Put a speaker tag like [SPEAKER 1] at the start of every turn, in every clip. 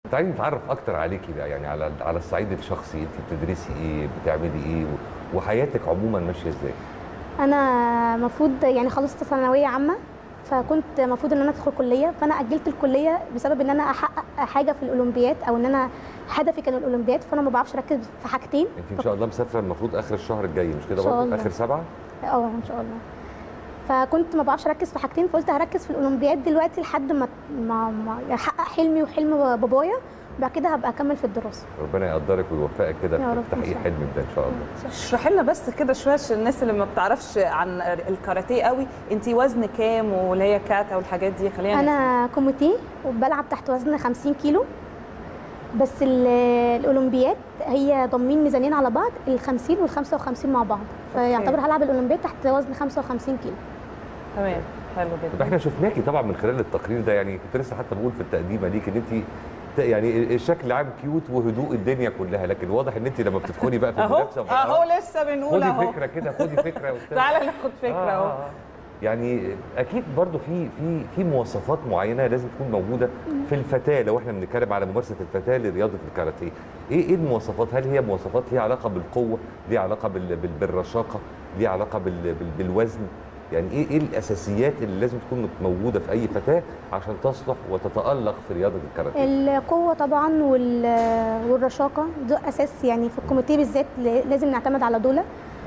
[SPEAKER 1] تعالي نتعرف اكتر عليكي بقى يعني على على الصعيد الشخصي انت بتدرسي ايه بتعملي ايه و- وحياتك عموما ماشيه ازاي
[SPEAKER 2] انا المفروض يعني خلصت ثانويه عامه فكنت المفروض ان انا ادخل كليه فانا اجلت الكليه بسبب ان انا احقق حاجه في الاولمبياد او ان انا هدفي كان الاولمبياد فانا ما بعرفش اركز في حاجتين
[SPEAKER 1] انت ان شاء الله مسافره المفروض اخر الشهر الجاي مش كده
[SPEAKER 2] إن شاء
[SPEAKER 1] برضه
[SPEAKER 2] الله.
[SPEAKER 1] اخر سبعه
[SPEAKER 2] اه ان شاء الله فكنت ما بعرفش اركز في حاجتين فقلت هركز في الاولمبياد دلوقتي لحد ما ما, ما احقق حلمي وحلم بابايا بعد كده هبقى اكمل في الدراسه
[SPEAKER 1] ربنا يقدرك ويوفقك كده
[SPEAKER 2] يا
[SPEAKER 1] في
[SPEAKER 2] رب إن
[SPEAKER 1] تحقيق
[SPEAKER 2] شاء
[SPEAKER 1] حلمك ده ان شاء الله
[SPEAKER 3] اشرحي لنا بس كده شويه عشان الناس اللي ما بتعرفش عن الكاراتيه قوي انت وزن كام واللي هي كاتا والحاجات دي خلينا نفهم.
[SPEAKER 2] انا كوميتيه وبلعب تحت وزن 50 كيلو بس ال- الاولمبياد هي ضامنين ميزانين على بعض ال 50 وال 55 مع بعض فيعتبر هلعب الاولمبياد تحت وزن 55 كيلو
[SPEAKER 3] تمام حلو
[SPEAKER 1] طب
[SPEAKER 3] جدا
[SPEAKER 1] احنا شفناكي طبعا من خلال التقرير ده يعني كنت لسه حتى بقول في التقديمه ليك ان انت ت- يعني الشكل العام كيوت وهدوء الدنيا كلها لكن واضح ان انت لما بتدخلي بقى في
[SPEAKER 3] اهو
[SPEAKER 1] المنافسه
[SPEAKER 3] اهو لسه بنقول
[SPEAKER 1] خدي
[SPEAKER 3] اهو
[SPEAKER 1] فكره كده خدي فكره وبتاع.
[SPEAKER 3] تعالى ناخد فكره
[SPEAKER 1] آه،
[SPEAKER 3] اهو
[SPEAKER 1] آه، آه. يعني اكيد برضو في في في مواصفات معينه لازم تكون موجوده في الفتاه لو احنا بنتكلم على ممارسه الفتاه لرياضه الكاراتيه ايه ايه المواصفات هل هي مواصفات ليها علاقه بالقوه ليها علاقه بال- بال- بالرشاقه ليها علاقه بال- بال- بالوزن يعني ايه ايه الاساسيات اللي لازم تكون موجوده في اي فتاه عشان تصلح وتتالق في رياضه الكاراتيه
[SPEAKER 2] القوه طبعا وال- والرشاقه ده اساس يعني في الكوميتيه بالذات ل- لازم نعتمد على دول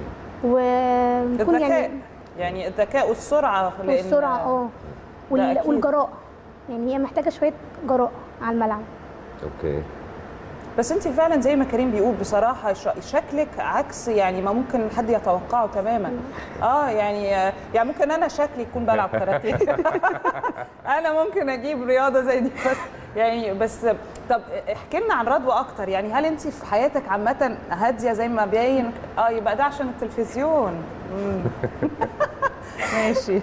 [SPEAKER 2] ونكون
[SPEAKER 3] الذكاء
[SPEAKER 2] يعني
[SPEAKER 3] يعني الذكاء والسرعه لأن-
[SPEAKER 2] والسرعه اه وال-
[SPEAKER 3] أكيد.
[SPEAKER 2] والجراءه يعني هي محتاجه شويه جراءه على الملعب
[SPEAKER 1] اوكي
[SPEAKER 3] بس انت فعلا زي ما كريم بيقول بصراحه ش- شكلك عكس يعني ما ممكن حد يتوقعه تماما اه يعني يعني ممكن انا شكلي يكون بلعب كاراتيه انا ممكن اجيب رياضه زي دي بس يعني بس طب احكي لنا عن رضوى اكتر يعني هل انت في حياتك عامه هاديه زي ما باين اه يبقى ده عشان التلفزيون مم. ماشي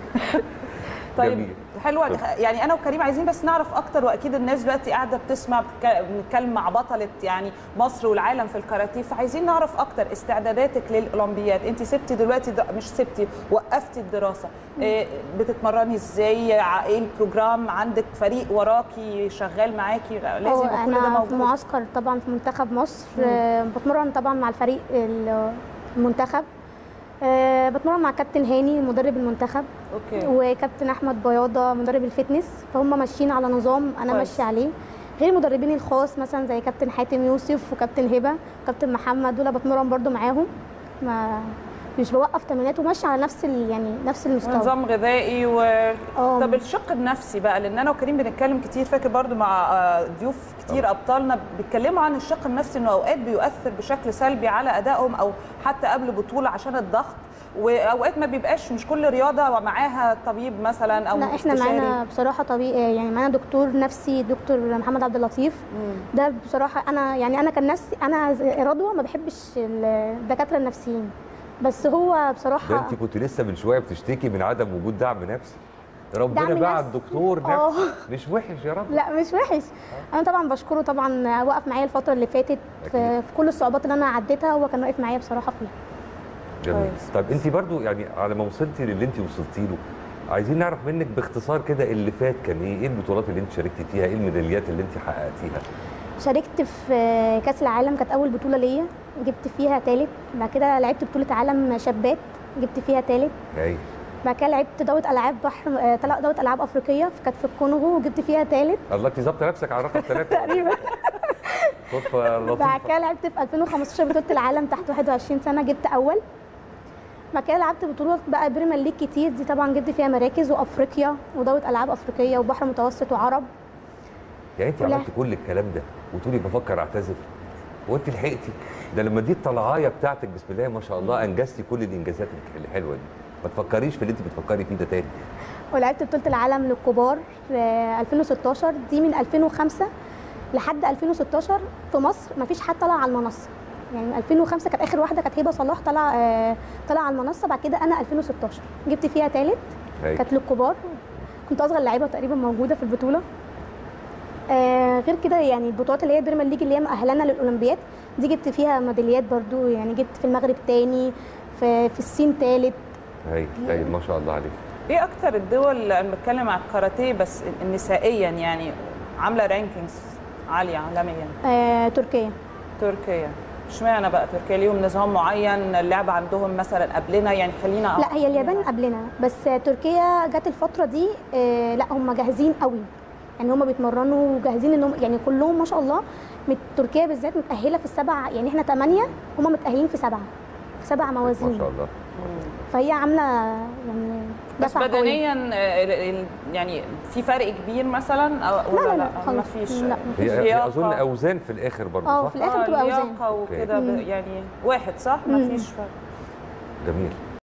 [SPEAKER 3] طيب
[SPEAKER 1] جميل.
[SPEAKER 3] حلوه يعني انا وكريم عايزين بس نعرف اكتر واكيد الناس دلوقتي قاعده بتسمع بتك- بنتكلم مع بطله يعني مصر والعالم في الكاراتيه فعايزين نعرف اكتر استعداداتك للاولمبياد انت سبتي دلوقتي د- مش سبتي وقفتي الدراسه إيه بتتمرني ازاي ع- ايه البروجرام عندك فريق وراكي شغال معاكي لازم
[SPEAKER 2] اه
[SPEAKER 3] يبقى كل ده
[SPEAKER 2] انا في
[SPEAKER 3] موجود
[SPEAKER 2] معسكر طبعا في منتخب مصر آه، بتمرن طبعا مع الفريق ال- المنتخب آه، بتمرن مع كابتن هاني مدرب المنتخب
[SPEAKER 3] اوكي
[SPEAKER 2] وكابتن احمد بياضه مدرب الفتنس فهم ماشيين على نظام انا
[SPEAKER 3] كويس.
[SPEAKER 2] ماشيه عليه غير مدربين الخاص مثلا زي كابتن حاتم يوسف وكابتن هبه وكابتن محمد دول بتمرن برضو معاهم ما مش بوقف تمرينات وماشيه على نفس ال- يعني نفس المستوى
[SPEAKER 3] نظام غذائي و...
[SPEAKER 2] اه.
[SPEAKER 3] طب الشق النفسي بقى لان انا وكريم بنتكلم كتير فاكر برضو مع آه، ضيوف كتير ابطالنا بيتكلموا عن الشق النفسي انه اوقات بيؤثر بشكل سلبي على ادائهم او حتى قبل بطوله عشان الضغط واوقات ما بيبقاش مش كل رياضه معاها طبيب مثلا او
[SPEAKER 2] لا احنا
[SPEAKER 3] استشاري.
[SPEAKER 2] معانا بصراحه طبيعي يعني معانا دكتور نفسي دكتور محمد عبد اللطيف
[SPEAKER 3] مم.
[SPEAKER 2] ده بصراحه انا يعني انا كان نفسي انا زي رضوى ما بحبش الدكاتره النفسيين بس هو
[SPEAKER 1] ده
[SPEAKER 2] بصراحه
[SPEAKER 1] انت كنت لسه من شويه بتشتكي من عدم وجود دعم نفسي ربنا
[SPEAKER 2] دعم
[SPEAKER 1] بقى
[SPEAKER 2] نفسي.
[SPEAKER 1] الدكتور
[SPEAKER 2] اه.
[SPEAKER 1] نفسي مش وحش يا رب
[SPEAKER 2] لا مش وحش انا طبعا بشكره طبعا وقف معايا الفتره اللي فاتت
[SPEAKER 1] أكيد.
[SPEAKER 2] في, في كل الصعوبات اللي انا عديتها هو كان واقف معايا بصراحه فيها
[SPEAKER 1] جميل
[SPEAKER 3] كويس.
[SPEAKER 1] طب انت برضو يعني على ما وصلتي للي انت وصلتي له عايزين نعرف منك باختصار كده اللي فات كان ايه ايه البطولات اللي انت شاركتي فيها ايه الميداليات اللي انت حققتيها
[SPEAKER 2] شاركت في كاس العالم كانت اول بطوله ليا جبت فيها ثالث بعد كده لعبت بطوله عالم شابات جبت فيها ثالث
[SPEAKER 1] اي
[SPEAKER 2] بعد كده لعبت دوره العاب بحر آه، طلع- دوره العاب افريقيه كانت في الكونغو وجبت فيها ثالث
[SPEAKER 1] الله انت ظابطه نفسك على رقم ثلاثة
[SPEAKER 2] تقريبا
[SPEAKER 1] صدفه
[SPEAKER 2] بعد
[SPEAKER 1] لطيفه
[SPEAKER 2] كده لعبت في 2015 بطوله العالم تحت 21 سنه جبت اول بعد كده لعبت بطولات بقى بريمير ليج كتير دي طبعا جبت فيها مراكز وافريقيا ودوره العاب افريقيه وبحر متوسط وعرب
[SPEAKER 1] يعني انت
[SPEAKER 2] لا.
[SPEAKER 1] عملتي كل الكلام ده وتقولي بفكر اعتذر وانت لحقتي ده لما دي الطلعايه بتاعتك بسم الله ما شاء الله انجزتي كل الانجازات الحلوه دي ما تفكريش في اللي انت بتفكري فيه ده تاني
[SPEAKER 2] ولعبت بطوله العالم للكبار آه، 2016 دي من 2005 لحد 2016 في مصر ما فيش حد طلع على المنصه يعني 2005 كانت اخر واحده كانت هبه صلاح طلع آه، طلع على المنصه بعد كده انا 2016 جبت فيها ثالث
[SPEAKER 1] أي.
[SPEAKER 2] كانت للكبار كنت اصغر لعيبه تقريبا موجوده في البطوله آه غير كده يعني البطولات اللي هي بريمير ليج اللي هي مؤهلانا للاولمبياد دي جبت فيها ميداليات برضو يعني جبت في المغرب تاني في, في الصين ثالث
[SPEAKER 1] هاي هاي ما شاء الله عليك
[SPEAKER 3] ايه اكتر الدول انا بتكلم على الكاراتيه بس نسائيا يعني عامله رانكينجز عاليه عالميا
[SPEAKER 2] آه تركيا
[SPEAKER 3] تركيا اشمعنى بقى تركيا ليهم نظام معين اللعبه عندهم مثلا قبلنا يعني خلينا
[SPEAKER 2] لا هي اليابان قبلنا بس تركيا جت الفتره دي آه لا هم جاهزين قوي يعني هم بيتمرنوا وجاهزين انهم يعني كلهم ما شاء الله من تركيا بالذات متاهله في السبع يعني احنا ثمانيه هم متاهلين في سبعه في سبع
[SPEAKER 1] ما
[SPEAKER 2] موازين
[SPEAKER 1] شاء الله
[SPEAKER 2] فهي عامله يعني
[SPEAKER 3] بس
[SPEAKER 2] دفعة قوية.
[SPEAKER 3] بدنيا آه، ال- ال- يعني في فرق كبير مثلا أو
[SPEAKER 2] لا،
[SPEAKER 3] ولا
[SPEAKER 2] لا،
[SPEAKER 3] لا,
[SPEAKER 2] لا،
[SPEAKER 3] ما
[SPEAKER 2] خالص.
[SPEAKER 3] فيش
[SPEAKER 2] لا،
[SPEAKER 3] مفيش
[SPEAKER 1] هي هي
[SPEAKER 3] لياقة.
[SPEAKER 1] اظن اوزان في الاخر برضه
[SPEAKER 2] اه
[SPEAKER 1] صح؟
[SPEAKER 2] في الاخر بتبقى اوزان
[SPEAKER 3] لياقه وكده
[SPEAKER 2] مم.
[SPEAKER 3] ب- يعني واحد صح ما
[SPEAKER 2] مم.
[SPEAKER 3] فيش فرق
[SPEAKER 1] جميل